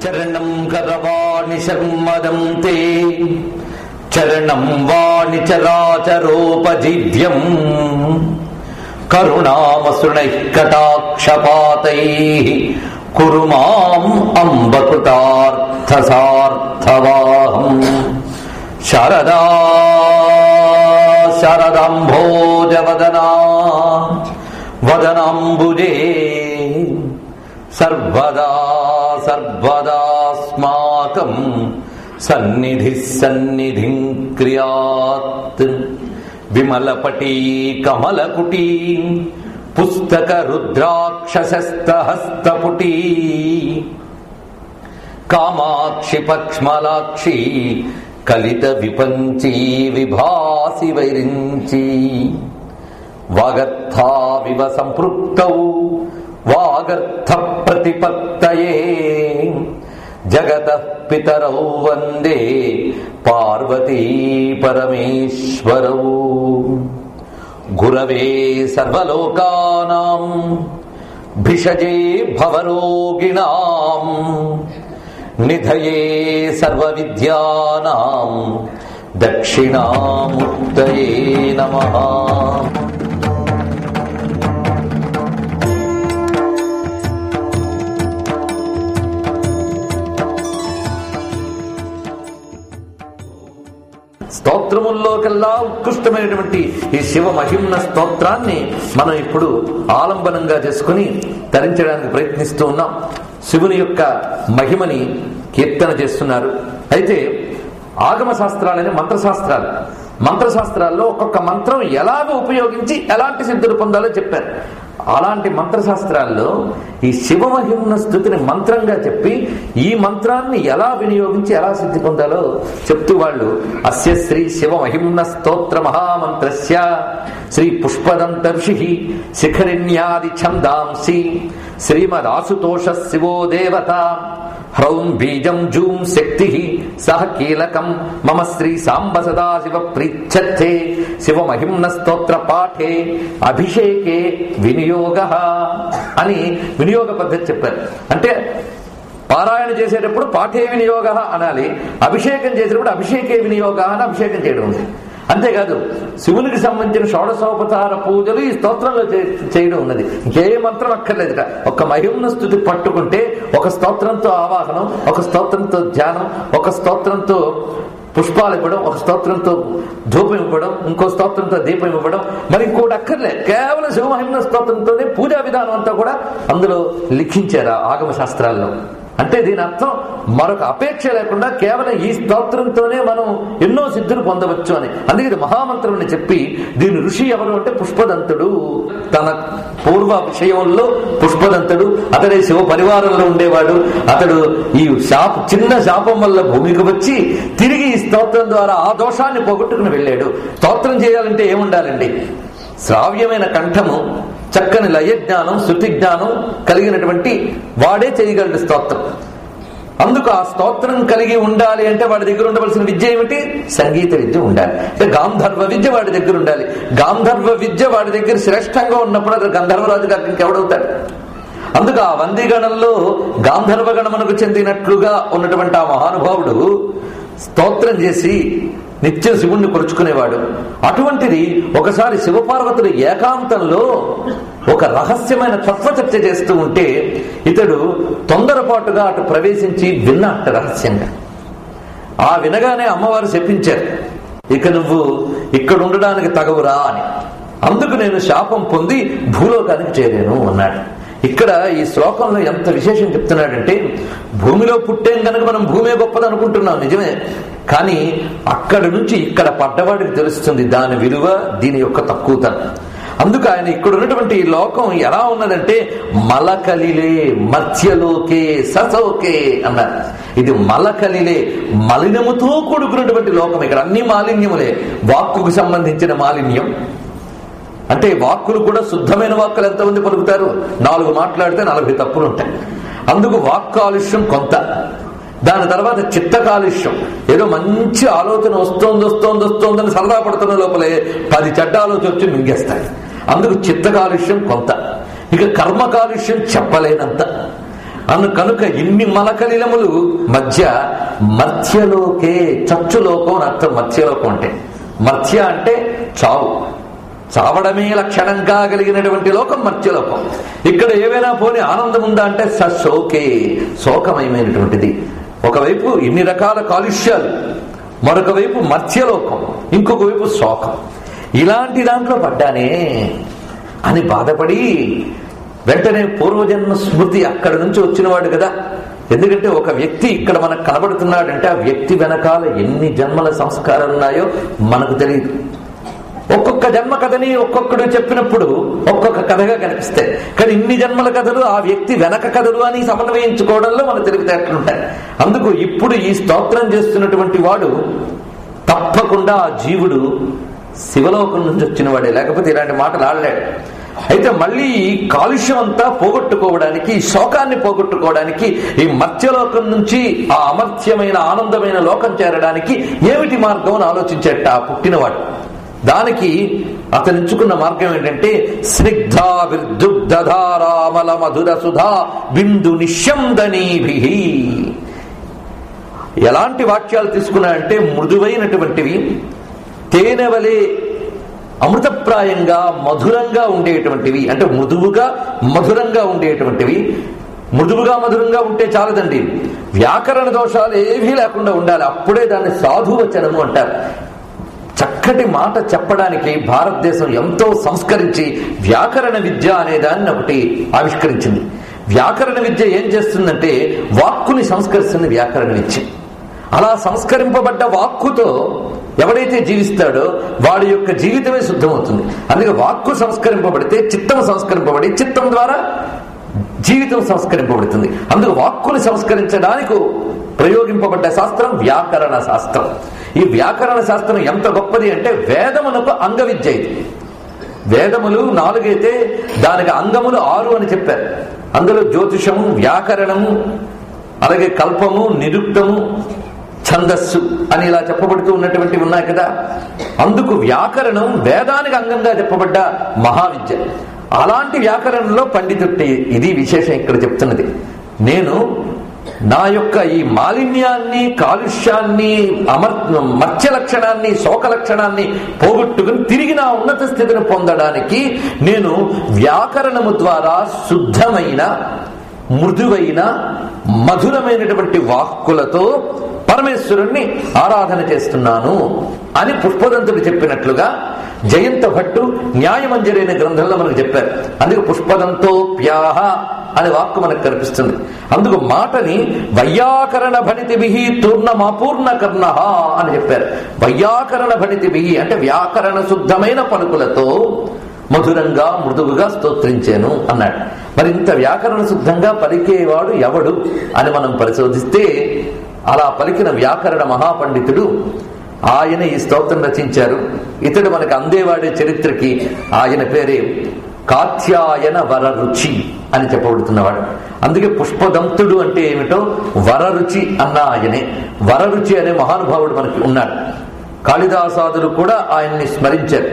చరణం కరవాణి శర్మదం తే చరణం వాణి చరాచరోపజీవ్యం కరుణామసృణై కటాక్షపాతై కురు మాం అంబకృతార్థసార్థవాహం శారదా శారదాంభోజవదనా వదనాంబుజే సర్వదా సర్వదాస్మాకం సన్నిధి సన్నిధిం క్రియాత్ విమలపటీ కమలకుటీ పుస్తక రుద్రాక్షసస్తహస్తపుటీ కామాక్షి పక్ష్మలాక్షి కలిత విపంచీ విభాసి వైరించి వాగర్థావివ సంపృక్తౌ వాగర్థ ప్రతిపత్తయే జగత పితరౌ వందే పార్వతీ పరమేశ్వరౌ గురవే సర్వలోకానాం భిషజే భవరోగిణాం నిధయే సర్వవిద్యానాం దక్షిణాముక్తయే నమః స్తోత్రముల్లోకెల్లా ఉత్కృష్టమైనటువంటి ఈ శివ మహిమ్న స్తోత్రాన్ని మనం ఇప్పుడు ఆలంబనంగా చేసుకుని ధరించడానికి ప్రయత్నిస్తూ ఉన్నాం శివుని యొక్క మహిమని కీర్తన చేస్తున్నారు అయితే ఆగమ శాస్త్రాలని మంత్రశాస్త్రాలు మంత్రశాస్త్రాల్లో ఒక్కొక్క మంత్రం ఎలాగ ఉపయోగించి ఎలాంటి సిద్ధులు పొందాలో చెప్పారు అలాంటి మంత్రశాస్త్రాల్లో ఈ శివమహిమ్న స్థుతిని మంత్రంగా చెప్పి ఈ మంత్రాన్ని ఎలా వినియోగించి ఎలా సిద్ధి పొందాలో చెప్తూ వాళ్ళు అస్య శ్రీ శివమహిమ్న స్తోత్ర మహామంత్రస్య శ్రీ పుష్పదంత ఋషి శిఖరిణ్యాది ఛందాంసి శ్రీమదాసుతోష శివో దేవత హ్రౌం బీజం జూం శక్తి సహ కీలకం మమ శ్రీ సాంబ సదాశివ ప్రీచ్చే శివ మహిమ్న స్తోత్ర పాఠే అభిషేకే వినియోగ అని వినియోగ పద్ధతి చెప్పారు అంటే పారాయణ చేసేటప్పుడు పాఠే వినియోగ అనాలి అభిషేకం చేసేటప్పుడు అభిషేకే వినియోగ అని అభిషేకం చేయడం ఉంది అంతేకాదు శివునికి సంబంధించిన షోడశోపచార పూజలు ఈ స్తోత్రంలో చే- చేయడం ఉన్నది ఇంకే మంత్రం అక్కర్లేదుట ఒక మహిమ్న స్థుతి పట్టుకుంటే ఒక స్తోత్రంతో ఆవాహనం ఒక స్తోత్రంతో ధ్యానం ఒక స్తోత్రంతో పుష్పాలు ఇవ్వడం ఒక స్తోత్రంతో ధూపం ఇవ్వడం ఇంకో స్తోత్రంతో దీపం ఇవ్వడం మరి ఇంకోటి అక్కర్లే కేవలం శివమహిమ్న స్తోత్రంతోనే పూజా విధానం అంతా కూడా అందులో లిఖించారు ఆ ఆగమ శాస్త్రాల్లో అంటే దీని అర్థం మరొక అపేక్ష లేకుండా కేవలం ఈ స్తోత్రంతోనే మనం ఎన్నో సిద్ధులు పొందవచ్చు అని అందుకే ఇది మహామంత్రం అని చెప్పి దీని ఋషి ఎవరు అంటే పుష్పదంతుడు తన పూర్వ విషయంలో పుష్పదంతుడు అతడే శివ పరివారంలో ఉండేవాడు అతడు ఈ శాప చిన్న శాపం వల్ల భూమికి వచ్చి తిరిగి ఈ స్తోత్రం ద్వారా ఆ దోషాన్ని పోగొట్టుకుని వెళ్ళాడు స్తోత్రం చేయాలంటే ఏముండాలండి శ్రావ్యమైన కంఠము చక్కని లయజ్ఞానం శృతి జ్ఞానం కలిగినటువంటి వాడే చేయగలడు స్తోత్రం అందుకు ఆ స్తోత్రం కలిగి ఉండాలి అంటే వాడి దగ్గర ఉండవలసిన విద్య ఏమిటి సంగీత విద్య ఉండాలి అంటే గాంధర్వ విద్య వాడి దగ్గర ఉండాలి గాంధర్వ విద్య వాడి దగ్గర శ్రేష్టంగా ఉన్నప్పుడు అతను గంధర్వరాజు గారికి ఇంకెవడవుతాడు అందుకు ఆ వందిగణంలో గాంధర్వ గణమునకు చెందినట్లుగా ఉన్నటువంటి ఆ మహానుభావుడు స్తోత్రం చేసి నిత్యం శివుణ్ణి కొరుచుకునేవాడు అటువంటిది ఒకసారి శివపార్వతులు ఏకాంతంలో ఒక రహస్యమైన తత్వచర్చ చేస్తూ ఉంటే ఇతడు తొందరపాటుగా అటు ప్రవేశించి విన్నట్ట రహస్యంగా ఆ వినగానే అమ్మవారు చెప్పించారు ఇక నువ్వు ఇక్కడ ఉండడానికి తగవురా అని అందుకు నేను శాపం పొంది భూలోకానికి చేరాను అన్నాడు ఇక్కడ ఈ శ్లోకంలో ఎంత విశేషం చెప్తున్నాడంటే భూమిలో పుట్టేం కనుక మనం భూమే గొప్పది అనుకుంటున్నాం నిజమే కానీ అక్కడి నుంచి ఇక్కడ పడ్డవాడికి తెలుస్తుంది దాని విలువ దీని యొక్క తక్కువతనం అందుకు ఆయన ఇక్కడ ఉన్నటువంటి ఈ లోకం ఎలా ఉన్నదంటే మలకలిలే మత్స్యలోకే ససోకే అన్నారు ఇది మలకలిలే మలినముతో కూడుకున్నటువంటి లోకం ఇక్కడ అన్ని మాలిన్యములే వాక్కుకు సంబంధించిన మాలిన్యం అంటే వాక్కులు కూడా శుద్ధమైన వాక్కులు ఎంతమంది పలుకుతారు నాలుగు మాట్లాడితే నలభై తప్పులు ఉంటాయి అందుకు వాక్ కాలుష్యం కొంత దాని తర్వాత చిత్త కాలుష్యం ఏదో మంచి ఆలోచన వస్తోంది వస్తోంది వస్తోందని సరదా పడుతున్న లోపలే పది చెడ్డ ఆలోచన వచ్చి మింగేస్తాయి అందుకు చిత్త కాలుష్యం కొంత ఇక కర్మ కాలుష్యం చెప్పలేనంత అను కనుక ఇన్ని మలకలిలములు మధ్య మధ్యలోకే చచ్చులోకం అని అర్థం మధ్యలోకం అంటే మధ్య అంటే చావు చావడమే లక్షణంగా కలిగినటువంటి లోకం మర్త్యలోకం ఇక్కడ ఏవైనా పోని ఆనందం ఉందా అంటే సశోకే శోకమయమైనటువంటిది ఒకవైపు ఇన్ని రకాల కాలుష్యాలు మరొక వైపు మత్స్యలోకం ఇంకొక వైపు శోకం ఇలాంటి దాంట్లో పడ్డానే అని బాధపడి వెంటనే పూర్వజన్మ స్మృతి అక్కడి నుంచి వచ్చినవాడు కదా ఎందుకంటే ఒక వ్యక్తి ఇక్కడ మనకు కనబడుతున్నాడంటే ఆ వ్యక్తి వెనకాల ఎన్ని జన్మల సంస్కారాలు ఉన్నాయో మనకు తెలియదు ఒక్కొక్క జన్మ కథని ఒక్కొక్కడు చెప్పినప్పుడు ఒక్కొక్క కథగా కనిపిస్తాయి కానీ ఇన్ని జన్మల కథలు ఆ వ్యక్తి వెనక కథలు అని సమన్వయించుకోవడంలో మన తెలివితేటలుంటాయి అందుకు ఇప్పుడు ఈ స్తోత్రం చేస్తున్నటువంటి వాడు తప్పకుండా ఆ జీవుడు శివలోకం నుంచి వచ్చిన వాడే లేకపోతే ఇలాంటి మాటలు ఆడలేడు అయితే మళ్ళీ ఈ కాలుష్యం అంతా పోగొట్టుకోవడానికి ఈ శోకాన్ని పోగొట్టుకోవడానికి ఈ మత్స్యలోకం నుంచి ఆ అమర్త్యమైన ఆనందమైన లోకం చేరడానికి ఏమిటి మార్గం అని ఆలోచించేట ఆ పుట్టినవాడు దానికి అతను ఎంచుకున్న మార్గం ఏంటంటే స్నిగ్ధావిర్దుగ్ధారామల మధుర సుధా బిందు నిశ్యందనీభి ఎలాంటి వాక్యాలు తీసుకున్నాయంటే మృదువైనటువంటివి తేనె వలె అమృతప్రాయంగా మధురంగా ఉండేటువంటివి అంటే మృదువుగా మధురంగా ఉండేటువంటివి మృదువుగా మధురంగా ఉంటే చాలదండి వ్యాకరణ దోషాలు ఏవీ లేకుండా ఉండాలి అప్పుడే దాన్ని సాధువచనము అంటారు చక్కటి మాట చెప్పడానికి భారతదేశం ఎంతో సంస్కరించి వ్యాకరణ విద్య అనే దాన్ని ఒకటి ఆవిష్కరించింది వ్యాకరణ విద్య ఏం చేస్తుందంటే వాక్కుని సంస్కరిస్తుంది వ్యాకరణ విద్య అలా సంస్కరింపబడ్డ వాక్కుతో ఎవడైతే జీవిస్తాడో వాడి యొక్క జీవితమే శుద్ధమవుతుంది అందుకే వాక్కు సంస్కరింపబడితే చిత్తం సంస్కరింపబడి చిత్తం ద్వారా జీవితం సంస్కరింపబడుతుంది అందుకు వాక్కుని సంస్కరించడానికి ప్రయోగింపబడ్డ శాస్త్రం వ్యాకరణ శాస్త్రం ఈ వ్యాకరణ శాస్త్రం ఎంత గొప్పది అంటే వేదమునకు అంగ విద్య ఇది వేదములు నాలుగైతే దానికి అంగములు ఆరు అని చెప్పారు అందులో జ్యోతిషము వ్యాకరణము అలాగే కల్పము నిరుక్తము ఛందస్సు అని ఇలా చెప్పబడుతూ ఉన్నటువంటివి ఉన్నాయి కదా అందుకు వ్యాకరణం వేదానికి అంగంగా చెప్పబడ్డ మహావిద్య అలాంటి వ్యాకరణంలో పండితుట్టి ఇది విశేషం ఇక్కడ చెప్తున్నది నేను నా యొక్క ఈ మాలిన్యాన్ని కాలుష్యాన్ని అమర్ మత్స్య లక్షణాన్ని శోక లక్షణాన్ని పోగొట్టుకుని తిరిగి నా ఉన్నత స్థితిని పొందడానికి నేను వ్యాకరణము ద్వారా శుద్ధమైన మృదువైన మధురమైనటువంటి వాక్కులతో పరమేశ్వరుణ్ణి ఆరాధన చేస్తున్నాను అని పుష్పదంతుడు చెప్పినట్లుగా జయంత భట్టు న్యాయమంజరి అనే గ్రంథంలో మనకు చెప్పారు అందుకే పుష్పదంతో ప్యాహ అనే వాక్కు మనకు కనిపిస్తుంది అందుకు మాటని వైయాకరణ భణితిభి తూర్ణమాపూర్ణ కర్ణ అని చెప్పారు వైయాకరణ భణితిభి అంటే వ్యాకరణ శుద్ధమైన పలుకులతో మధురంగా మృదువుగా స్తోత్రించాను అన్నాడు మరి ఇంత వ్యాకరణ శుద్ధంగా పలికేవాడు ఎవడు అని మనం పరిశోధిస్తే అలా పలికిన వ్యాకరణ మహాపండితుడు ఆయన ఈ స్తోత్రం రచించారు ఇతడు మనకు అందేవాడే చరిత్రకి ఆయన పేరే కాత్యాయన వరరుచి అని చెప్పబడుతున్నవాడు అందుకే పుష్పదంతుడు అంటే ఏమిటో వరరుచి అన్న ఆయనే వరరుచి అనే మహానుభావుడు మనకి ఉన్నాడు కాళిదాసాదులు కూడా ఆయన్ని స్మరించారు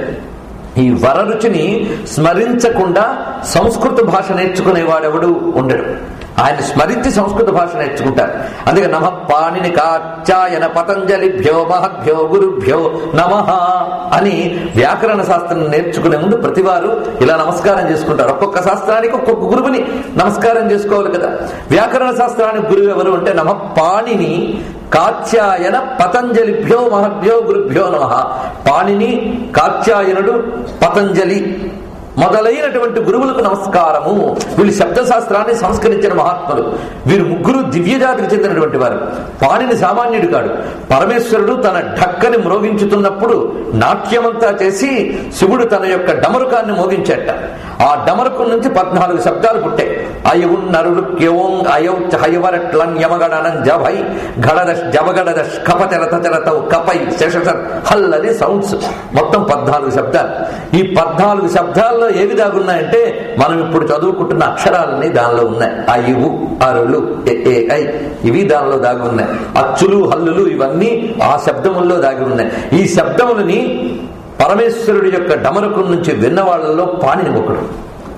ఈ వరరుచిని స్మరించకుండా సంస్కృత భాష నేర్చుకునేవాడెవడు ఉండడు ఆయన స్మరించి సంస్కృత భాష నేర్చుకుంటారు అందుకే నమ పాణిని కాచాయన పతంజలిభ్యో మహభ్యో గురుభ్యో నమ అని వ్యాకరణ శాస్త్రం నేర్చుకునే ముందు ప్రతివారు ఇలా నమస్కారం చేసుకుంటారు ఒక్కొక్క శాస్త్రానికి ఒక్కొక్క గురువుని నమస్కారం చేసుకోవాలి కదా వ్యాకరణ శాస్త్రానికి గురువు ఎవరు అంటే నమ పాణిని కాత్యాయన పతంజలిభ్యో మహభ్యో గురుభ్యో నమ పాణిని కాత్యాయనుడు పతంజలి మొదలైనటువంటి గురువులకు నమస్కారము వీళ్ళు శబ్దశాస్త్రాన్ని సంస్కరించిన మహాత్ములు వీరు ముగ్గురు దివ్య జాతికి చెందినటువంటి వారు పాణిని సామాన్యుడు కాడు పరమేశ్వరుడు తన ఢక్కని మ్రోగించుతున్నప్పుడు నాట్యమంతా చేసి శివుడు తన యొక్క డమరుకాన్ని మోగించేట ఆ డమరుకం నుంచి పద్నాలుగు శబ్దాలు పుట్టాయి అయవున్ నరుడు క్యవోం అయౌ హయవరట్లన్ యమగడనం జభై గడదశ్ జవగడదశ్ కపతెరత తెరతౌ కపై శశసర్ హల్ అని సౌండ్స్ మొత్తం పద్నాలుగు శబ్దాలు ఈ పద్నాలుగు శబ్దాల్లో ఏవి దాగున్నాయంటే మనం ఇప్పుడు చదువుకుంటున్న అక్షరాలన్నీ దానిలో ఉన్నాయి అయువు అరులు ఎ, ఏ ఐ ఇవి దానిలో దాగి ఉన్నాయి అచ్చులు హల్లులు ఇవన్నీ ఆ శబ్దముల్లో దాగి ఉన్నాయి ఈ శబ్దములని పరమేశ్వరుడి యొక్క డమరుకం నుంచి విన్న వాళ్ళలో పాణిని ఒకడు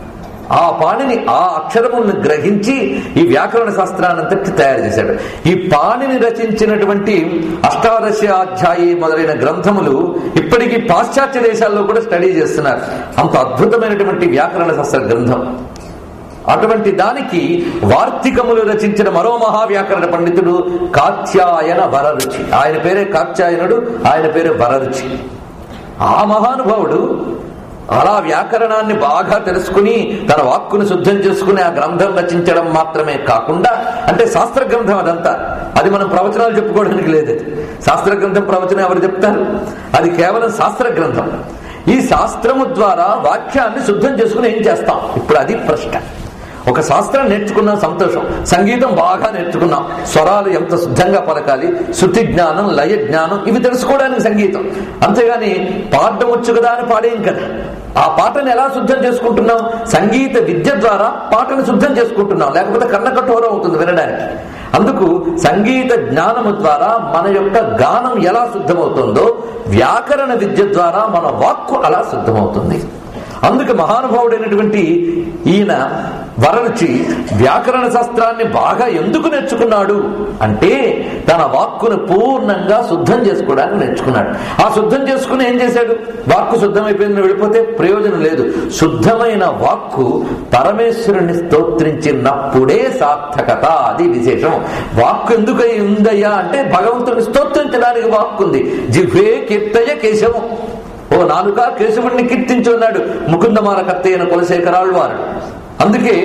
ఆ పాణిని ఆ అక్షరములను గ్రహించి ఈ వ్యాకరణ శాస్త్రాన్నంతటి తయారు చేశాడు ఈ పాణిని రచించినటువంటి అష్టాదశాధ్యాయి మొదలైన గ్రంథములు ఇప్పటికీ పాశ్చాత్య దేశాల్లో కూడా స్టడీ చేస్తున్నారు అంత అద్భుతమైనటువంటి వ్యాకరణ శాస్త్ర గ్రంథం అటువంటి దానికి వార్తికములు రచించిన మరో మహావ్యాకరణ పండితుడు కాత్యాయన వరరుచి ఆయన పేరే కాత్యాయనుడు ఆయన పేరే వరరుచి ఆ మహానుభావుడు అలా వ్యాకరణాన్ని బాగా తెలుసుకుని తన వాక్కును శుద్ధం చేసుకుని ఆ గ్రంథం రచించడం మాత్రమే కాకుండా అంటే శాస్త్ర గ్రంథం అదంతా అది మనం ప్రవచనాలు చెప్పుకోవడానికి లేదు అది శాస్త్ర గ్రంథం ప్రవచనం ఎవరు చెప్తారు అది కేవలం శాస్త్ర గ్రంథం ఈ శాస్త్రము ద్వారా వాక్యాన్ని శుద్ధం చేసుకుని ఏం చేస్తాం ఇప్పుడు అది ప్రశ్న ఒక శాస్త్రం నేర్చుకున్నాం సంతోషం సంగీతం బాగా నేర్చుకున్నాం స్వరాలు ఎంత శుద్ధంగా పలకాలి శృతి జ్ఞానం లయ జ్ఞానం ఇవి తెలుసుకోవడానికి సంగీతం అంతేగాని పాడడం వచ్చు కదా అని పాడేం కదా ఆ పాటను ఎలా శుద్ధం చేసుకుంటున్నాం సంగీత విద్య ద్వారా పాటను శుద్ధం చేసుకుంటున్నాం లేకపోతే కన్న కఠోరం అవుతుంది వినడానికి అందుకు సంగీత జ్ఞానము ద్వారా మన యొక్క గానం ఎలా శుద్ధమవుతుందో వ్యాకరణ విద్య ద్వారా మన వాక్కు అలా శుద్ధమవుతుంది అందుకు మహానుభావుడైనటువంటి ఈయన వరరుచి వ్యాకరణ శాస్త్రాన్ని బాగా ఎందుకు నేర్చుకున్నాడు అంటే తన వాక్కును పూర్ణంగా శుద్ధం చేసుకోవడానికి నేర్చుకున్నాడు ఆ శుద్ధం చేసుకుని ఏం చేశాడు వాక్కు శుద్ధమైపోయింది వెళ్ళిపోతే ప్రయోజనం లేదు శుద్ధమైన వాక్కు పరమేశ్వరుని స్తోత్రించినప్పుడే సార్థకత అది విశేషం వాక్కు ఎందుకు ఉందయ్యా అంటే భగవంతుని స్తోత్రించడానికి వాక్కు ఉంది జిహ్వే కీర్తయ కేశవం ఓ నాలుక కేశవుడిని కీర్తించున్నాడు ముకుందమాల కత్తైన కులశేఖరాళ్ళు వారు అందుకే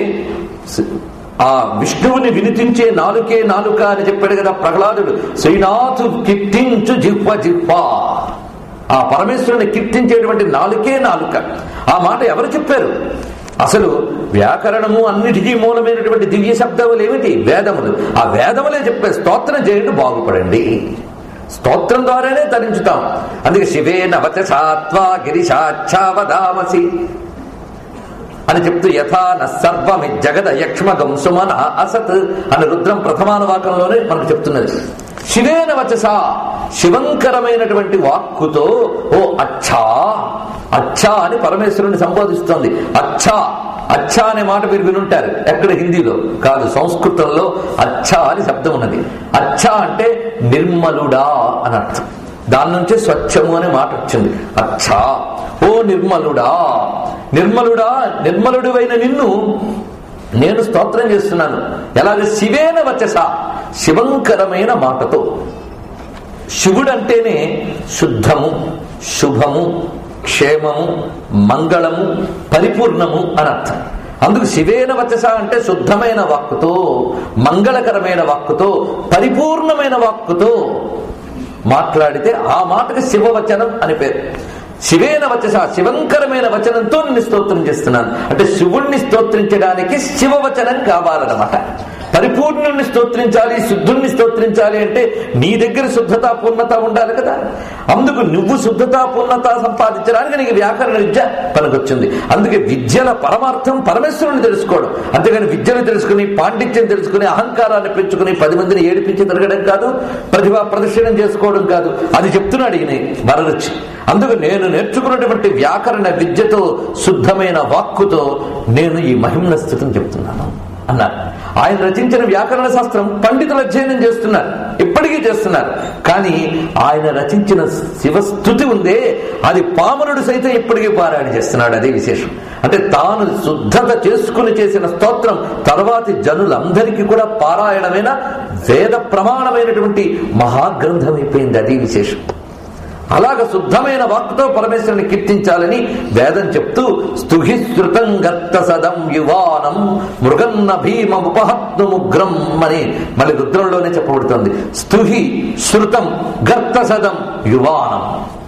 ఆ విష్ణువుని వినిపించే నాలుకే నాలుక అని చెప్పాడు కదా ప్రహ్లాదుడు శ్రీనాథు కీర్తించు జిహ్వ జిహ్వ ఆ పరమేశ్వరుని కీర్తించేటువంటి నాలుకే నాలుక ఆ మాట ఎవరు చెప్పారు అసలు వ్యాకరణము అన్నిటికీ మూలమైనటువంటి దివ్య శబ్దములు ఏమిటి వేదములు ఆ వేదములే చెప్పే స్తోత్రం చేయండి బాగుపడండి స్తోత్రం ద్వారానే తరించుతాం అందుకే శివేన వచసాత్వా గిరిశాచ్చావదామసి అని చెప్తూ యథా న సర్వమి జగద యక్ష్మగం సుమన అసత్ అని రుద్రం ప్రథమానువాకంలోనే మనకు చెప్తున్నది శివేన వచస శివంకరమైనటువంటి వాక్కుతో ఓ అచ్చా అచ్చా అని పరమేశ్వరుని సంబోధిస్తోంది అచ్చా అచ్చా అనే మాట మీరు వినుంటారు ఎక్కడ హిందీలో కాదు సంస్కృతంలో అచ్చా అని శబ్దం ఉన్నది అచ్చా అంటే నిర్మలుడా అని అర్థం దాని నుంచే స్వచ్ఛము అనే మాట వచ్చింది అచ్చా ఓ నిర్మలుడా నిర్మలుడా నిర్మలుడివైన నిన్ను నేను స్తోత్రం చేస్తున్నాను ఎలాగ శివేన వచ్చస శివంకరమైన మాటతో శివుడంటేనే శుద్ధము శుభము క్షేమము మంగళము పరిపూర్ణము అని అర్థం అందుకు శివేన వచస అంటే శుద్ధమైన వాక్కుతో మంగళకరమైన వాక్కుతో పరిపూర్ణమైన వాక్కుతో మాట్లాడితే ఆ మాటకి శివవచనం అని పేరు శివేన వచస శివంకరమైన వచనంతో నిన్ను స్తోత్రం చేస్తున్నాను అంటే శివుణ్ణి స్తోత్రించడానికి శివవచనం కావాలన్నమాట పరిపూర్ణుణ్ణి స్తోత్రించాలి శుద్ధుణ్ణి స్తోత్రించాలి అంటే నీ దగ్గర శుద్ధత పూర్ణత ఉండాలి కదా అందుకు నువ్వు శుద్ధత పూర్ణత సంపాదించడానికి నీకు వ్యాకరణ విద్య పనికొచ్చింది అందుకే విద్యల పరమార్థం పరమేశ్వరుని తెలుసుకోవడం అంతేగాని విద్యను తెలుసుకుని పాండిత్యం తెలుసుకుని అహంకారాన్ని పెంచుకుని పది మందిని ఏడిపించి తిరగడం కాదు ప్రతిభా ప్రదర్శనం చేసుకోవడం కాదు అది చెప్తున్నాడు ఈయన వరరుచి అందుకు నేను నేర్చుకున్నటువంటి వ్యాకరణ విద్యతో శుద్ధమైన వాక్కుతో నేను ఈ మహిమ్న స్థితిని చెప్తున్నాను అన్నారు ఆయన రచించిన వ్యాకరణ శాస్త్రం పండితులు అధ్యయనం చేస్తున్నారు ఇప్పటికీ చేస్తున్నారు కానీ ఆయన రచించిన శివస్థుతి ఉందే అది పామరుడు సైతం ఇప్పటికీ పారాయణ చేస్తున్నాడు అదే విశేషం అంటే తాను శుద్ధత చేసుకుని చేసిన స్తోత్రం తర్వాతి జనులందరికీ కూడా పారాయణమైన వేద ప్రమాణమైనటువంటి మహాగ్రంథం అయిపోయింది అది విశేషం అలాగ శుద్ధమైన వాక్కుతో పరమేశ్వరుని కీర్తించాలని వేదం చెప్తూ స్తుహి శృతం గర్త సదం యువానం మృగన్న భీమ ఉపహత్ను ముగ్రం అని మళ్ళీ రుద్రంలోనే చెప్పబడుతుంది స్తుహి శృతం గర్త సదం యువానం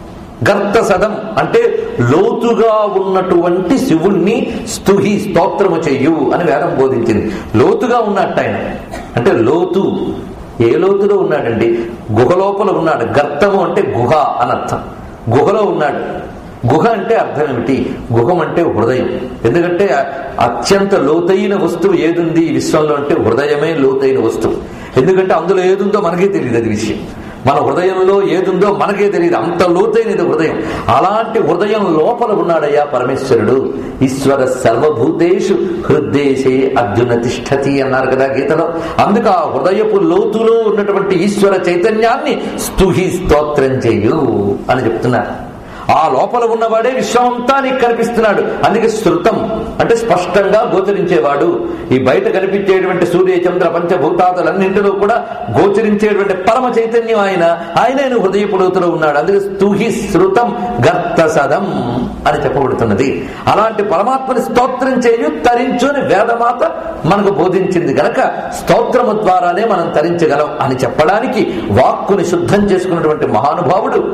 గర్త సదం అంటే లోతుగా ఉన్నటువంటి శివుణ్ణి స్తుహి స్తోత్రము చెయ్యు అని వేదం బోధించింది లోతుగా ఉన్నట్టు ఆయన అంటే లోతు ఏ లోతులో ఉన్నాడండి గుహ లోపల ఉన్నాడు గర్తము అంటే గుహ అనర్థం గుహలో ఉన్నాడు గుహ అంటే అర్థం ఏమిటి గుహం అంటే హృదయం ఎందుకంటే అత్యంత లోతైన వస్తువు ఏదుంది ఈ విశ్వంలో అంటే హృదయమే లోతైన వస్తువు ఎందుకంటే అందులో ఏదుందో మనకే తెలియదు అది విషయం మన హృదయంలో ఏదుందో మనకే తెలియదు అంత లోతైనది హృదయం అలాంటి హృదయం లోపల ఉన్నాడయ్యా పరమేశ్వరుడు ఈశ్వర సర్వభూతేషు హృద్దేశే అర్జున తిష్టతి అన్నారు కదా గీతలో అందుకు ఆ హృదయపు లోతులో ఉన్నటువంటి ఈశ్వర చైతన్యాన్ని స్తుహి స్తోత్రం చేయు అని చెప్తున్నారు ఆ లోపల ఉన్నవాడే విశ్వమంతా నీకు కనిపిస్తున్నాడు అందుకే శృతం అంటే స్పష్టంగా గోచరించేవాడు ఈ బయట కనిపించేటువంటి సూర్య చంద్ర పంచభూతాదులన్నింటిలో కూడా గోచరించేటువంటి పరమ చైతన్యం ఆయన ఆయనే నువ్వు హృదయపు లోతులో ఉన్నాడు అందుకే స్తుహి శృతం గర్త సదం అని చెప్పబడుతున్నది అలాంటి పరమాత్మని స్తోత్రం చేయు తరించు అని వేదమాత మనకు బోధించింది గనక స్తోత్రము ద్వారానే మనం తరించగలం అని చెప్పడానికి వాక్కుని శుద్ధం చేసుకున్నటువంటి మహానుభావుడు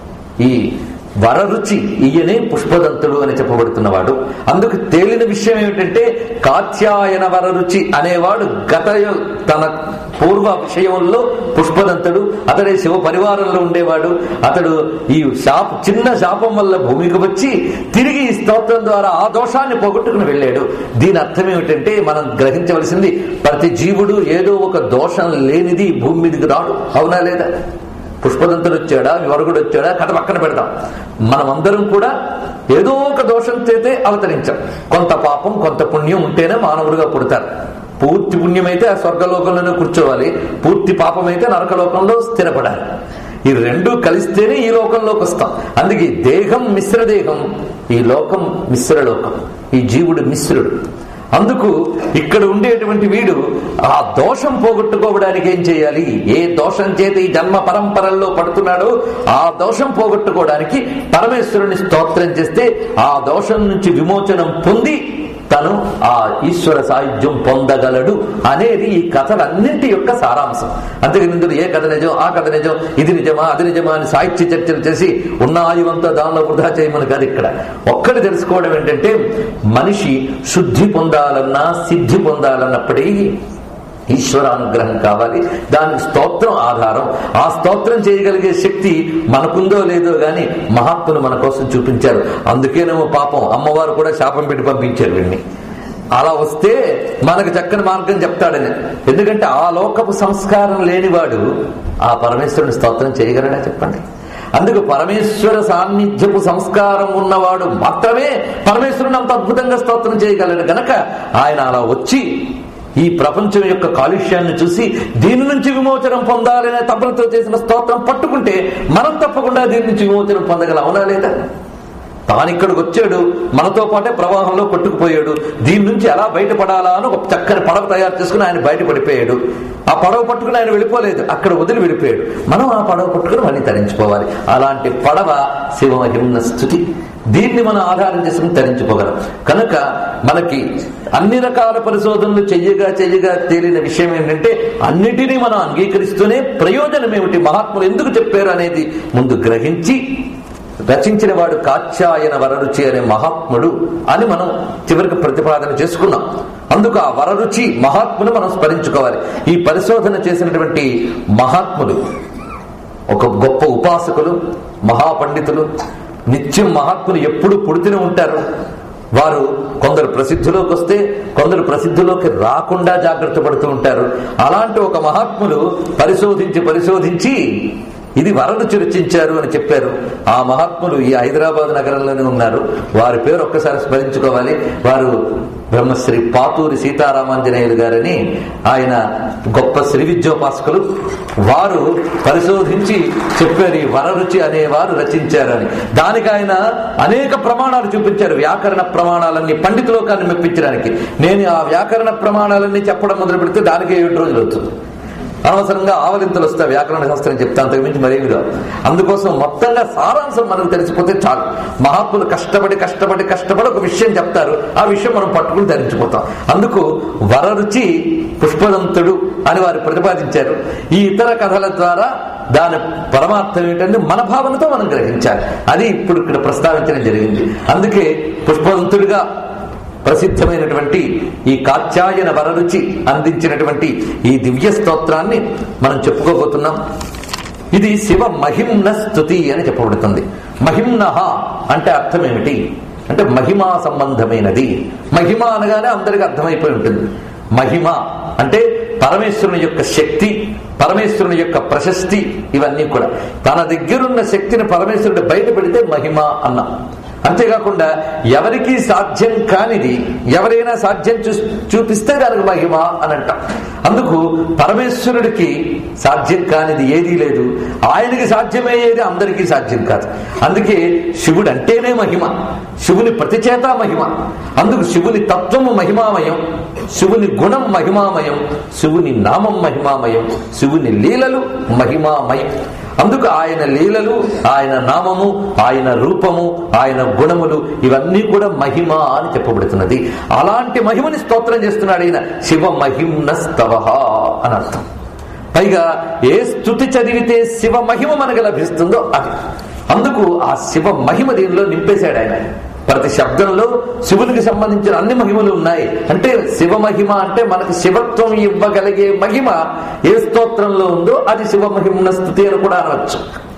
ఈ వరరుచి ఈయనే పుష్పదంతుడు అని చెప్పబడుతున్నవాడు అందుకు తేలిన విషయం ఏమిటంటే కాత్యాయన వరరుచి అనేవాడు గత యొ- తన పూర్వ విషయంలో పుష్పదంతుడు అతడే శివ పరివారంలో ఉండేవాడు అతడు ఈ శాప చిన్న శాపం వల్ల భూమికి వచ్చి తిరిగి ఈ స్తోత్రం ద్వారా ఆ దోషాన్ని పోగొట్టుకుని వెళ్ళాడు దీని అర్థం ఏమిటంటే మనం గ్రహించవలసింది ప్రతి జీవుడు ఏదో ఒక దోషం లేనిది ఈ భూమి మీదకి రాడు అవునా లేదా పుష్పదంతుడు వచ్చాడా వివరగుడు వచ్చాడా కథ పక్కన పెడతాం మనమందరం కూడా ఏదో ఒక దోషం చేతే అవతరించాం కొంత పాపం కొంత పుణ్యం ఉంటేనే మానవులుగా పుడతారు పూర్తి పుణ్యమైతే ఆ స్వర్గలోకంలోనే కూర్చోవాలి పూర్తి పాపమైతే నరకలోకంలో స్థిరపడాలి ఈ రెండు కలిస్తేనే ఈ లోకంలోకి వస్తాం అందుకే దేహం మిశ్రదేహం ఈ లోకం మిశ్రలోకం ఈ జీవుడు మిశ్రుడు అందుకు ఇక్కడ ఉండేటువంటి వీడు ఆ దోషం పోగొట్టుకోవడానికి ఏం చేయాలి ఏ దోషం చేత ఈ జన్మ పరంపరల్లో పడుతున్నాడో ఆ దోషం పోగొట్టుకోవడానికి పరమేశ్వరుని స్తోత్రం చేస్తే ఆ దోషం నుంచి విమోచనం పొంది తను ఆ ఈశ్వర సాయుధ్యం పొందగలడు అనేది ఈ కథలన్నింటి యొక్క సారాంశం అంతేకాని ఇందులో ఏ కథ నిజం ఆ కథ నిజం ఇది నిజమా అది నిజమా అని సాహిత్య చర్చలు చేసి ఉన్న ఆయువంతా దానిలో వృధా చేయమని కాదు ఇక్కడ ఒక్కటి తెలుసుకోవడం ఏంటంటే మనిషి శుద్ధి పొందాలన్నా సిద్ధి పొందాలన్నప్పటికీ ఈశ్వరానుగ్రహం కావాలి దానికి స్తోత్రం ఆధారం ఆ స్తోత్రం చేయగలిగే శక్తి మనకుందో లేదో గాని మహాత్ములు మన కోసం చూపించారు అందుకేనేమో పాపం అమ్మవారు కూడా శాపం పెట్టి పంపించారు వీడిని అలా వస్తే మనకు చక్కని మార్గం చెప్తాడని ఎందుకంటే ఆ లోకపు సంస్కారం లేనివాడు ఆ పరమేశ్వరుని స్తోత్రం చేయగలడా చెప్పండి అందుకు పరమేశ్వర సాన్నిధ్యపు సంస్కారం ఉన్నవాడు మాత్రమే పరమేశ్వరుని అంత అద్భుతంగా స్తోత్రం చేయగలడు గనక ఆయన అలా వచ్చి ఈ ప్రపంచం యొక్క కాలుష్యాన్ని చూసి దీని నుంచి విమోచనం పొందాలనే తపనతో చేసిన స్తోత్రం పట్టుకుంటే మనం తప్పకుండా దీని నుంచి విమోచనం పొందగలం అవునా లేదా తాను ఇక్కడికి వచ్చాడు మనతో పాటే ప్రవాహంలో కొట్టుకుపోయాడు దీని నుంచి ఎలా బయటపడాలా అని ఒక చక్కని పడవ తయారు చేసుకుని ఆయన బయట పడిపోయాడు ఆ పడవ పట్టుకుని ఆయన వెళ్ళిపోలేదు అక్కడ వదిలి వెళ్ళిపోయాడు మనం ఆ పడవ పట్టుకుని మళ్ళీ తరించిపోవాలి అలాంటి పడవ శివమహిమ్న స్థుతి దీన్ని మనం ఆధారం చేసుకుని తరించిపోగలం కనుక మనకి అన్ని రకాల పరిశోధనలు చెయ్యగా చెయ్యగా తేలిన విషయం ఏంటంటే అన్నిటినీ మనం అంగీకరిస్తూనే ప్రయోజనం ఏమిటి మహాత్ములు ఎందుకు చెప్పారు అనేది ముందు గ్రహించి రచించిన వాడు కాత్యాయన వరరుచి అనే మహాత్ముడు అని మనం చివరికి ప్రతిపాదన చేసుకున్నాం అందుకు ఆ వరరుచి మహాత్మును మనం స్మరించుకోవాలి ఈ పరిశోధన చేసినటువంటి మహాత్ములు ఒక గొప్ప ఉపాసకులు మహాపండితులు నిత్యం మహాత్ములు ఎప్పుడు పుడుతూనే ఉంటారు వారు కొందరు ప్రసిద్ధిలోకి వస్తే కొందరు ప్రసిద్ధిలోకి రాకుండా జాగ్రత్త పడుతూ ఉంటారు అలాంటి ఒక మహాత్ములు పరిశోధించి పరిశోధించి ఇది వరరుచి రచించారు అని చెప్పారు ఆ మహాత్ములు ఈ హైదరాబాద్ నగరంలోనే ఉన్నారు వారి పేరు ఒక్కసారి స్మరించుకోవాలి వారు బ్రహ్మశ్రీ పాతూరి సీతారామాంజనేయులు గారని ఆయన గొప్ప శ్రీ విద్యోపాసకులు వారు పరిశోధించి చెప్పారు ఈ వరరుచి అనేవారు రచించారని దానికి ఆయన అనేక ప్రమాణాలు చూపించారు వ్యాకరణ ప్రమాణాలన్నీ పండితులోకాన్ని మెప్పించడానికి నేను ఆ వ్యాకరణ ప్రమాణాలన్నీ చెప్పడం మొదలు పెడితే దానికి ఏడు రోజులు అవుతుంది అనవసరంగా ఆవలింతలు వస్తాయి వ్యాకరణ శాస్త్రం చెప్తే అంతకు మించి మరేమి రావు అందుకోసం మొత్తంగా సారాంశం మనకు తెలిసిపోతే చాలు మహాత్ములు కష్టపడి కష్టపడి కష్టపడి ఒక విషయం చెప్తారు ఆ విషయం మనం పట్టుకుని ధరించిపోతాం అందుకు వరరుచి పుష్పదంతుడు అని వారు ప్రతిపాదించారు ఈ ఇతర కథల ద్వారా దాని పరమార్థం ఏంటంటే మన భావనతో మనం గ్రహించాలి అది ఇప్పుడు ఇక్కడ ప్రస్తావించడం జరిగింది అందుకే పుష్పదంతుడిగా ప్రసిద్ధమైనటువంటి ఈ కాత్యాయన వరరుచి అందించినటువంటి ఈ దివ్య స్తోత్రాన్ని మనం చెప్పుకోబోతున్నాం ఇది శివ మహిమ్న స్థుతి అని చెప్పబడుతుంది మహిమ్నహ అంటే అర్థం ఏమిటి అంటే మహిమా సంబంధమైనది మహిమ అనగానే అందరికి అర్థమైపోయి ఉంటుంది మహిమ అంటే పరమేశ్వరుని యొక్క శక్తి పరమేశ్వరుని యొక్క ప్రశస్తి ఇవన్నీ కూడా తన దగ్గరున్న శక్తిని పరమేశ్వరుడు బయట పెడితే మహిమ అన్నాం అంతేకాకుండా ఎవరికి సాధ్యం కానిది ఎవరైనా సాధ్యం చూ చూపిస్తే దానికి మహిమ అని అంటాం అందుకు పరమేశ్వరుడికి సాధ్యం కానిది ఏదీ లేదు ఆయనకి సాధ్యమయ్యేది అందరికీ సాధ్యం కాదు అందుకే శివుడు అంటేనే మహిమ శివుని ప్రతిచేత మహిమ అందుకు శివుని తత్వము మహిమామయం శివుని గుణం మహిమామయం శివుని నామం మహిమామయం శివుని లీలలు మహిమామయం అందుకు ఆయన లీలలు ఆయన నామము ఆయన రూపము ఆయన గుణములు ఇవన్నీ కూడా మహిమ అని చెప్పబడుతున్నది అలాంటి మహిమని స్తోత్రం చేస్తున్నాడు ఆయన శివ మహిమ్న స్తవ అని అర్థం పైగా ఏ స్థుతి చదివితే శివ మహిమ మనకు లభిస్తుందో అది అందుకు ఆ శివ మహిమ దీనిలో నింపేశాడు ఆయన ప్రతి శబ్దంలో శివునికి సంబంధించిన అన్ని మహిమలు ఉన్నాయి అంటే శివ మహిమ అంటే మనకు శివత్వం ఇవ్వగలిగే మహిమ ఏ స్తోత్రంలో ఉందో అది శివ మహిమన స్థుతి అని కూడా అనవచ్చు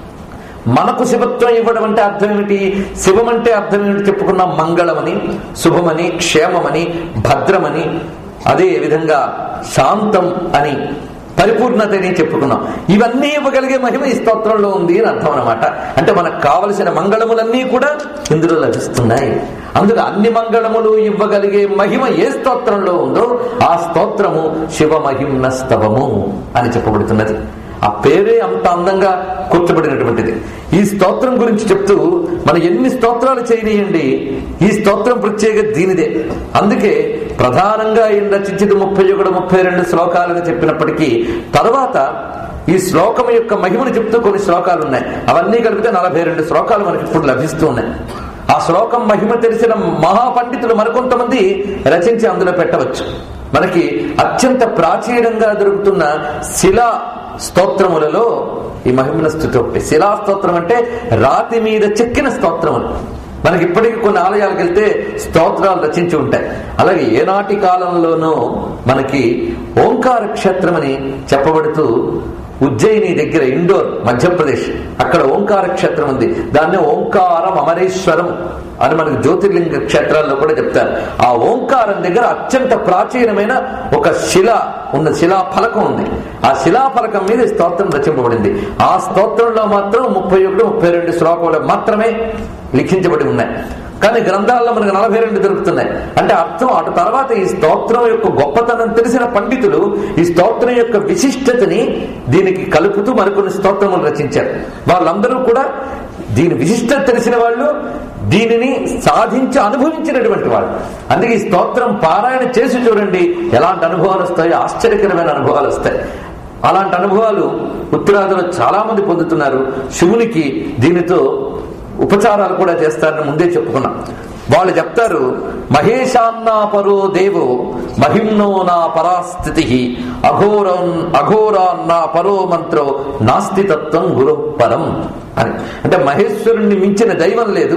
మనకు శివత్వం ఇవ్వడం అంటే అర్థం ఏమిటి శివం అంటే అర్థం ఏమిటి చెప్పుకున్నాం మంగళమని శుభమని క్షేమమని భద్రమని అదే విధంగా శాంతం అని పరిపూర్ణతని చెప్పుకున్నాం ఇవన్నీ ఇవ్వగలిగే మహిమ ఈ స్తోత్రంలో ఉంది అని అర్థం అనమాట అంటే మనకు కావలసిన మంగళములన్నీ కూడా ఇందులో లభిస్తున్నాయి అందుకు అన్ని మంగళములు ఇవ్వగలిగే మహిమ ఏ స్తోత్రంలో ఉందో ఆ స్తోత్రము శివ మహిమ్న స్తవము అని చెప్పబడుతున్నది ఆ పేరే అంత అందంగా కూర్చబడినటువంటిది ఈ స్తోత్రం గురించి చెప్తూ మనం ఎన్ని స్తోత్రాలు చేయనీయండి ఈ స్తోత్రం ప్రత్యేక దీనిదే అందుకే ప్రధానంగా ఈయన రచించింది ముప్పై ఒకటి ముప్పై రెండు శ్లోకాలను చెప్పినప్పటికీ తర్వాత ఈ శ్లోకం యొక్క మహిమను చెప్తూ కొన్ని శ్లోకాలు ఉన్నాయి అవన్నీ కలిపితే నలభై రెండు శ్లోకాలు మనకి ఇప్పుడు లభిస్తూ ఉన్నాయి ఆ శ్లోకం మహిమ తెలిసిన మహాపండితులు మరికొంతమంది రచించి అందులో పెట్టవచ్చు మనకి అత్యంత ప్రాచీనంగా దొరుకుతున్న శిలా స్తోత్రములలో ఈ మహిమన స్థుతి ఒకటి శిలా స్తోత్రం అంటే రాతి మీద చెక్కిన స్తోత్రములు మనకి ఇప్పటికీ కొన్ని ఆలయాలకు వెళ్తే స్తోత్రాలు రచించి ఉంటాయి అలాగే ఏనాటి కాలంలోనూ మనకి ఓంకార క్షేత్రం అని చెప్పబడుతూ ఉజ్జయిని దగ్గర ఇండోర్ మధ్యప్రదేశ్ అక్కడ ఓంకార క్షేత్రం ఉంది దాన్ని ఓంకారం అమరేశ్వరం అని మనకు జ్యోతిర్లింగ క్షేత్రాల్లో కూడా చెప్తారు ఆ ఓంకారం దగ్గర అత్యంత ప్రాచీనమైన ఒక శిల ఉన్న శిలా ఫలకం ఉంది ఆ శిలా ఫలకం మీద ఈ స్తోత్రం రచింపబడింది ఆ స్తోత్రంలో మాత్రం ముప్పై ఒకటి ముప్పై రెండు శ్లోకాలు మాత్రమే లిఖించబడి ఉన్నాయి కానీ గ్రంథాల్లో మనకు నలభై రెండు దొరుకుతున్నాయి అంటే అర్థం అటు తర్వాత ఈ స్తోత్రం యొక్క గొప్పతనం తెలిసిన పండితులు ఈ స్తోత్రం యొక్క విశిష్టతని దీనికి కలుపుతూ మరికొన్ని స్తోత్రములు రచించారు వాళ్ళందరూ కూడా దీని విశిష్టత తెలిసిన వాళ్ళు దీనిని సాధించి అనుభవించినటువంటి వాళ్ళు అందుకే ఈ స్తోత్రం పారాయణ చేసి చూడండి ఎలాంటి అనుభవాలు వస్తాయో ఆశ్చర్యకరమైన అనుభవాలు వస్తాయి అలాంటి అనుభవాలు ఉత్తరాదిలో చాలా మంది పొందుతున్నారు శివునికి దీనితో ఉపచారాలు కూడా చేస్తారని ముందే చెప్పుకున్నాం వాళ్ళు చెప్తారు మహేశాన్నా పరో దేవో మహిమ్నో నా పరాస్థితి అఘోరం అఘోరాన్నా పరో మంత్రో నాస్తి తత్వం గురు పరం అని అంటే మహేశ్వరుణ్ణి మించిన దైవం లేదు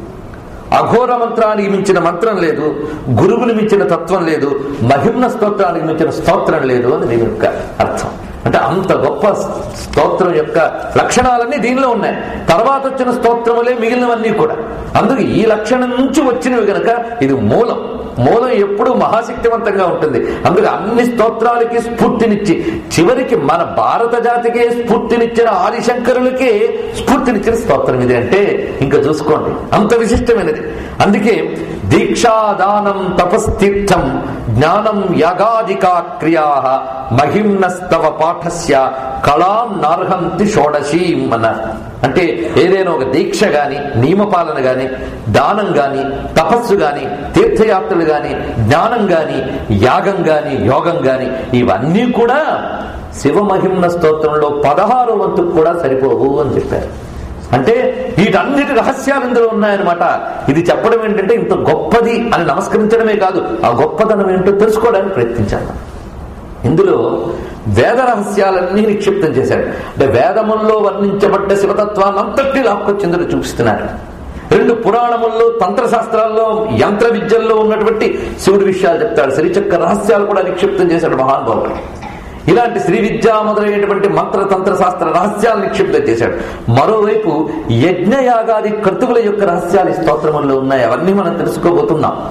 అఘోర మంత్రానికి మించిన మంత్రం లేదు గురువుని మించిన తత్వం లేదు మహిమ్న స్తోత్రానికి మించిన స్తోత్రం లేదు అని దీని యొక్క అర్థం అంటే అంత గొప్ప స్తోత్రం యొక్క లక్షణాలన్నీ దీనిలో ఉన్నాయి తర్వాత వచ్చిన స్తోత్రములే మిగిలినవన్నీ కూడా అందుకు ఈ లక్షణం నుంచి వచ్చినవి గనక ఇది మూలం మూలం ఎప్పుడూ మహాశక్తివంతంగా ఉంటుంది అందుకు అన్ని స్తోత్రాలకి స్ఫూర్తినిచ్చి చివరికి మన భారత జాతికే స్ఫూర్తినిచ్చిన ఆదిశంకరులకే స్ఫూర్తినిచ్చిన స్తోత్రం ఇది అంటే ఇంకా చూసుకోండి అంత విశిష్టమైనది అందుకే దీక్షాదానం తపస్తీర్థం జ్ఞానం యాగాదికా క్రియా మహిమ్నస్తవ పాఠస్య కళాం నార్హంతి షోడశీం అన్నారు అంటే ఏదైనా ఒక దీక్ష గాని నియమపాలన గాని దానం గాని తపస్సు గాని తీర్థయాత్రలు గాని జ్ఞానం గాని యాగం గాని యోగం గాని ఇవన్నీ కూడా శివమహిమ్న స్తోత్రంలో పదహారు వంతుకు కూడా సరిపోవు అని చెప్పారు అంటే వీటన్నిటి రహస్యాలు ఇందులో ఉన్నాయన్నమాట ఇది చెప్పడం ఏంటంటే ఇంత గొప్పది అని నమస్కరించడమే కాదు ఆ గొప్పతనం ఏంటో తెలుసుకోవడానికి ప్రయత్నించాలి ఇందులో వేద రహస్యాలన్నీ నిక్షిప్తం చేశాడు అంటే వేదముల్లో వర్ణించబడ్డ శివతత్వాన్ని అంతటి లాక్కొచ్చి ఇందులో చూపిస్తున్నాడు రెండు పురాణముల్లో తంత్రశాస్త్రాల్లో యంత్ర విద్యల్లో ఉన్నటువంటి శివుడి విషయాలు చెప్తాడు శ్రీచక్ర రహస్యాలు కూడా నిక్షిప్తం చేశాడు మహానుభావుడు ఇలాంటి శ్రీ విద్య మొదలైనటువంటి మంత్ర తంత్ర శాస్త్ర రహస్యాలు నిక్షిప్తం చేశాడు మరోవైపు యజ్ఞయాగాది క్రతువుల యొక్క రహస్యాలు ఈ స్తోత్రముల్లో ఉన్నాయి అవన్నీ మనం తెలుసుకోబోతున్నాం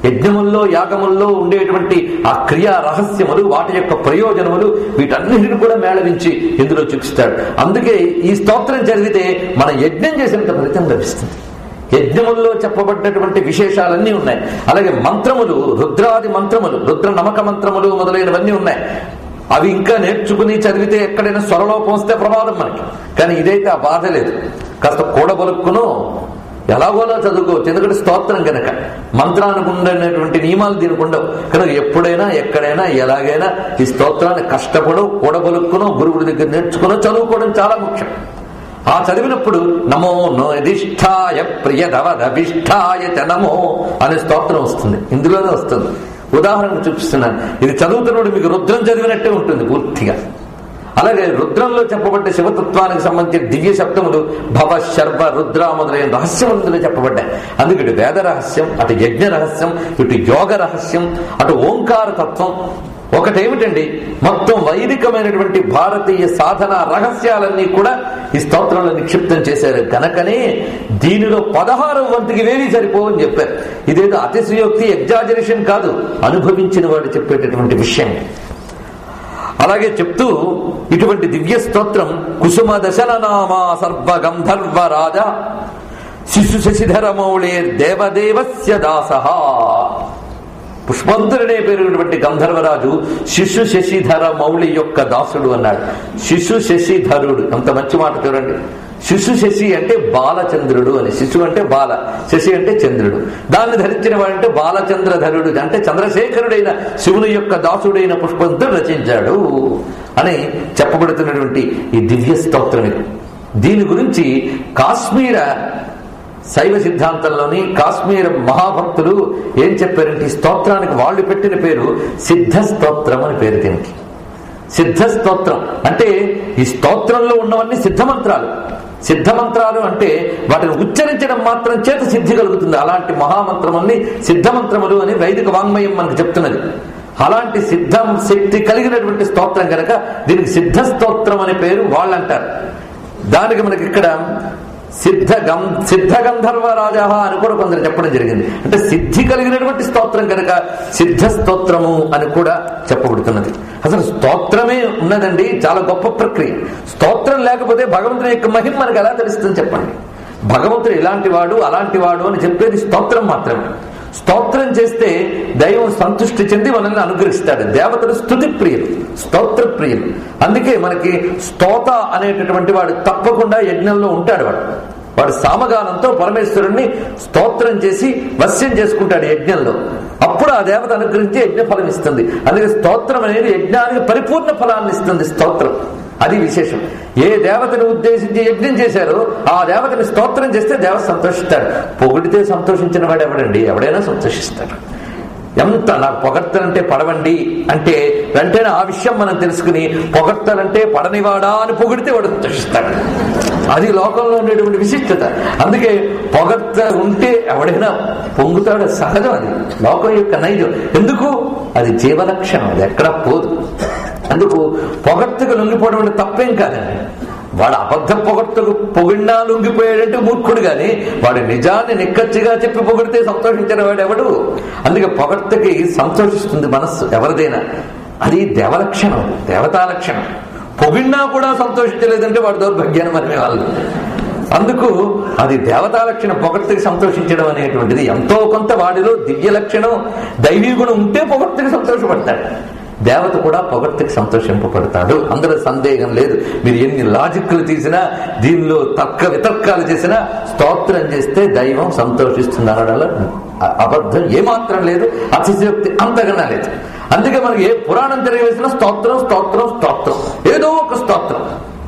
యజ్ఞముల్లో యాగముల్లో ఉండేటువంటి ఆ క్రియా రహస్యములు వాటి యొక్క ప్రయోజనములు వీటన్నిటిని కూడా మేళవించి ఇందులో చూపిస్తాడు అందుకే ఈ స్తోత్రం చదివితే మన యజ్ఞం చేసినంత ఫలితం లభిస్తుంది యజ్ఞముల్లో చెప్పబడినటువంటి విశేషాలన్నీ ఉన్నాయి అలాగే మంత్రములు రుద్రాది మంత్రములు రుద్ర నమక మంత్రములు మొదలైనవన్నీ ఉన్నాయి అవి ఇంకా నేర్చుకుని చదివితే ఎక్కడైనా స్వరలోపం వస్తే ప్రమాదం మనకి కానీ ఇదైతే ఆ బాధ లేదు కాస్త కూడబలుక్కును ఎలాగోలా చదువుకోవచ్చు ఎందుకంటే స్తోత్రం గనక మంత్రానికి ఉండేటువంటి నియమాలు దీనికి ఉండవు కనుక ఎప్పుడైనా ఎక్కడైనా ఎలాగైనా ఈ స్తోత్రాన్ని కష్టపడు కూడబలుక్కును గురువుడి దగ్గర నేర్చుకుని చదువుకోవడం చాలా ముఖ్యం ఆ చదివినప్పుడు నమో నోదిష్టాయ ప్రియదవదభిష్టాయ చ నమో అనే స్తోత్రం వస్తుంది ఇందులోనే వస్తుంది ఉదాహరణకు చూపిస్తున్నాను ఇది చదువుతున్నప్పుడు మీకు రుద్రం చదివినట్టే ఉంటుంది పూర్తిగా అలాగే రుద్రంలో చెప్పబడ్డ శివతత్వానికి సంబంధించిన దివ్య శబ్దములు భవ శర్వ రుద్ర మొదలైన రహస్యములు చెప్పబడ్డాయి అందుకే ఇటు వేద రహస్యం అటు యజ్ఞ రహస్యం ఇటు యోగ రహస్యం అటు ఓంకార తత్వం ఒకటేమిటండి మొత్తం వైదికమైనటువంటి భారతీయ సాధన రహస్యాలన్నీ కూడా ఈ స్తోత్రంలో నిక్షిప్తం చేశారు కనుకనే దీనిలో పదహారు వంతుకి వేవి సరిపోవని చెప్పారు ఇదేదో అతిశయోక్తి ఎగ్జాజరేషన్ కాదు అనుభవించిన వాడు చెప్పేటటువంటి విషయం అలాగే చెప్తూ ఇటువంటి దివ్య స్తోత్రం కుసుమ దశన నామా సర్వ గంధర్వ రాజ శిశు శశిధర మౌళే దేవదేవస్య దాస పుష్పంతుడనే పేరుటువంటి గంధర్వరాజు శిశు శశిధర మౌళి యొక్క దాసుడు అన్నాడు శిశు శశిధరుడు అంత మంచి మాట చూడండి శిశు శశి అంటే బాలచంద్రుడు అని శిశు అంటే బాల శశి అంటే చంద్రుడు దాన్ని ధరించిన వాడంటే బాలచంద్రధరుడు అంటే చంద్రశేఖరుడైన శివుని యొక్క దాసుడైన పుష్పంతుడు రచించాడు అని చెప్పబడుతున్నటువంటి ఈ దివ్య స్తోత్రం ఇది దీని గురించి కాశ్మీర శైవ సిద్ధాంతంలోని కాశ్మీర మహాభక్తులు ఏం చెప్పారంటే ఈ స్తోత్రానికి వాళ్ళు పెట్టిన పేరు సిద్ధ స్తోత్రం అని పేరు దీనికి సిద్ధ స్తోత్రం అంటే ఈ స్తోత్రంలో ఉన్నవన్నీ సిద్ధ మంత్రాలు సిద్ధ మంత్రాలు అంటే వాటిని ఉచ్చరించడం మాత్రం చేత సిద్ధి కలుగుతుంది అలాంటి మహామంత్రముల్ని సిద్ధ మంత్రములు అని వైదిక వాంగ్మయం మనకు చెప్తున్నది అలాంటి సిద్ధం శక్తి కలిగినటువంటి స్తోత్రం కనుక దీనికి సిద్ధ స్తోత్రం అనే పేరు వాళ్ళంటారు దానికి మనకి ఇక్కడ సిద్ధ గం సిద్ధ గంధర్వ రాజా అని కూడా కొందరు చెప్పడం జరిగింది అంటే సిద్ధి కలిగినటువంటి స్తోత్రం కనుక సిద్ధ స్తోత్రము అని కూడా చెప్పబడుతున్నది అసలు స్తోత్రమే ఉన్నదండి చాలా గొప్ప ప్రక్రియ స్తోత్రం లేకపోతే భగవంతుని యొక్క మహిమ మనకు ఎలా తెలుస్తుంది చెప్పండి భగవంతుడు ఇలాంటి వాడు అలాంటి వాడు అని చెప్పేది స్తోత్రం మాత్రమే స్తోత్రం చేస్తే దైవం సంతృష్టి చెంది మనల్ని అనుగ్రహిస్తాడు దేవతలు స్థుతి ప్రియులు స్తోత్ర ప్రియులు అందుకే మనకి స్తోత అనేటటువంటి వాడు తప్పకుండా యజ్ఞంలో ఉంటాడు వాడు వాడు సామగానంతో పరమేశ్వరుణ్ణి స్తోత్రం చేసి వశ్యం చేసుకుంటాడు యజ్ఞంలో అప్పుడు ఆ దేవత అనుగ్రహించి యజ్ఞ ఫలం ఇస్తుంది అందుకే స్తోత్రం అనేది యజ్ఞానికి పరిపూర్ణ ఫలాన్ని ఇస్తుంది స్తోత్రం అది విశేషం ఏ దేవతను ఉద్దేశించి యజ్ఞం చేశారో ఆ దేవతని స్తోత్రం చేస్తే దేవత సంతోషిస్తాడు పొగిడితే సంతోషించిన వాడు ఎవడండి ఎవడైనా సంతోషిస్తాడు ఎంత నాకు పొగడ్తలంటే పడవండి అంటే వెంటనే ఆ విషయం మనం తెలుసుకుని పొగడ్తలంటే పడనివాడా అని పొగిడితే వాడు సంతోషిస్తాడు అది లోకంలో ఉండేటువంటి విశిష్టత అందుకే పొగడ్త ఉంటే ఎవడైనా పొంగుతాడు సహజం అది లోకం యొక్క నైజం ఎందుకు అది జీవలక్షణం అది ఎక్కడా పోదు అందుకు పొగడ్తకు లొంగిపోవడం అంటే తప్పేం కాదండి వాడు అబద్ధ పొగడ్తకు పొగిడినా లొంగిపోయాడంటే మూర్ఖుడు గాని వాడు నిజాన్ని నిక్కచ్చిగా చెప్పి పొగిడితే సంతోషించిన వాడు ఎవడు అందుకే పొగడ్తకి సంతోషిస్తుంది మనస్సు ఎవరిదైనా అది దేవలక్షణం దేవతా లక్షణం పొగిడినా కూడా సంతోషించలేదంటే వాడు దౌర్భాగ్యాన్ని మనమే వాళ్ళు అందుకు అది దేవతా లక్షణం పొగడ్తకి సంతోషించడం అనేటువంటిది ఎంతో కొంత వాడిలో దివ్య లక్షణం దైవీ గుణం ఉంటే పొగడ్తకి సంతోషపడతాడు దేవత కూడా పొగడ్తకి సంతోషింపబడతాడు అందులో సందేహం లేదు మీరు ఎన్ని లాజిక్లు తీసినా దీనిలో తర్క వితర్కాలు చేసినా స్తోత్రం చేస్తే దైవం సంతోషిస్తుంది అనడంలో అబద్ధం ఏమాత్రం లేదు అతిశయోక్తి అంతకన్నా లేదు అందుకే మనకి ఏ పురాణం తిరగవేసినా స్తోత్రం స్తోత్రం స్తోత్రం ఏదో ఒక స్తోత్రం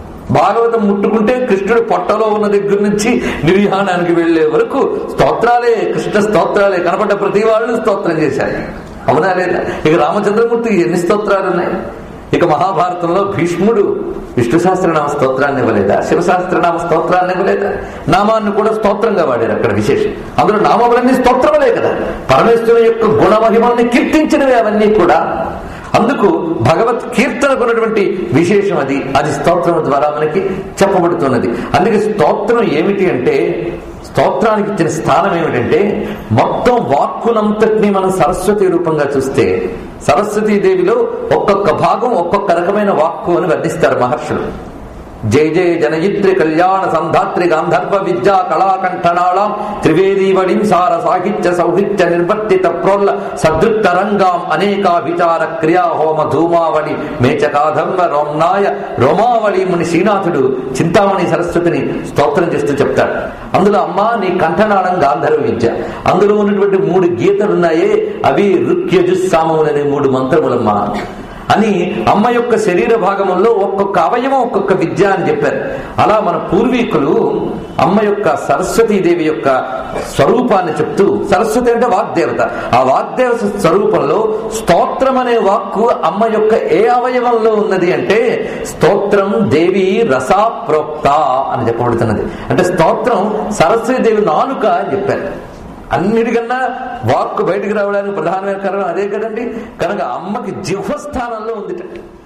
భాగవతం ముట్టుకుంటే కృష్ణుడు పొట్టలో ఉన్న దగ్గర నుంచి నిర్యాణానికి వెళ్లే వరకు స్తోత్రాలే కృష్ణ స్తోత్రాలే కనపడ్డ ప్రతి వాళ్ళు స్తోత్రం చేశారు అవునా లేదా ఇక రామచంద్రమూర్తి ఎన్ని స్తోత్రాలు ఉన్నాయి ఇక మహాభారతంలో భీష్ముడు విష్ణు సహస్రనామ స్తోత్రాన్ని ఇవ్వలేదా శివ సహస్రనామ స్తోత్రాన్ని ఇవ్వలేదా నామాన్ని కూడా స్తోత్రంగా వాడారు అక్కడ విశేషం అందులో నామములన్నీ స్తోత్రములే కదా పరమేశ్వరుని యొక్క గుణమహిమల్ని కీర్తించినవి అవన్నీ కూడా అందుకు భగవత్ కీర్తనకు ఉన్నటువంటి విశేషం అది అది స్తోత్రం ద్వారా మనకి చెప్పబడుతున్నది అందుకే స్తోత్రం ఏమిటి అంటే స్తోత్రానికి ఇచ్చిన స్థానం ఏమిటంటే మొత్తం వాక్కునంతటినీ మనం సరస్వతి రూపంగా చూస్తే సరస్వతీ దేవిలో ఒక్కొక్క భాగం ఒక్కొక్క రకమైన వాక్కు అని వర్ణిస్తారు మహర్షులు జయ జయ జనయిత్రి కళ్యాణ సంధాత్రి గాంధర్వ విద్యా కళాకంఠనాళం త్రివేదీవళిం సార సాహిత్య సౌహిత్య నిర్వర్తిత ప్రోల్ల సదృక్ తరంగాం అనేకా విచార క్రియా హోమ ధూమావళి మేచకాధర్మ రోమ్నాయ రోమావళి ముని శ్రీనాథుడు చింతామణి సరస్వతిని స్తోత్రం చేస్తూ చెప్తాడు అందులో అమ్మా నీ కంఠనాళం గాంధర్వ విద్య అందులో ఉన్నటువంటి మూడు గీతలున్నాయే అవి రుక్యజుస్సామములనే మూడు మంత్రములమ్మా అని అమ్మ యొక్క శరీర భాగంలో ఒక్కొక్క అవయవం ఒక్కొక్క విద్య అని చెప్పారు అలా మన పూర్వీకులు అమ్మ యొక్క సరస్వతీదేవి యొక్క స్వరూపాన్ని చెప్తూ సరస్వతి అంటే వాగ్దేవత ఆ వాగ్దేవ స్వరూపంలో స్తోత్రం అనే వాక్కు అమ్మ యొక్క ఏ అవయవంలో ఉన్నది అంటే స్తోత్రం దేవి రసా ప్రోక్త అని చెప్పబడుతున్నది అంటే స్తోత్రం సరస్వతీదేవి నాలుక అని చెప్పారు అన్నిటికన్నా వాక్కు బయటికి రావడానికి ప్రధానమైన కారణం అదే కదండి కనుక అమ్మకి జిహ్వస్థానంలో ఉంది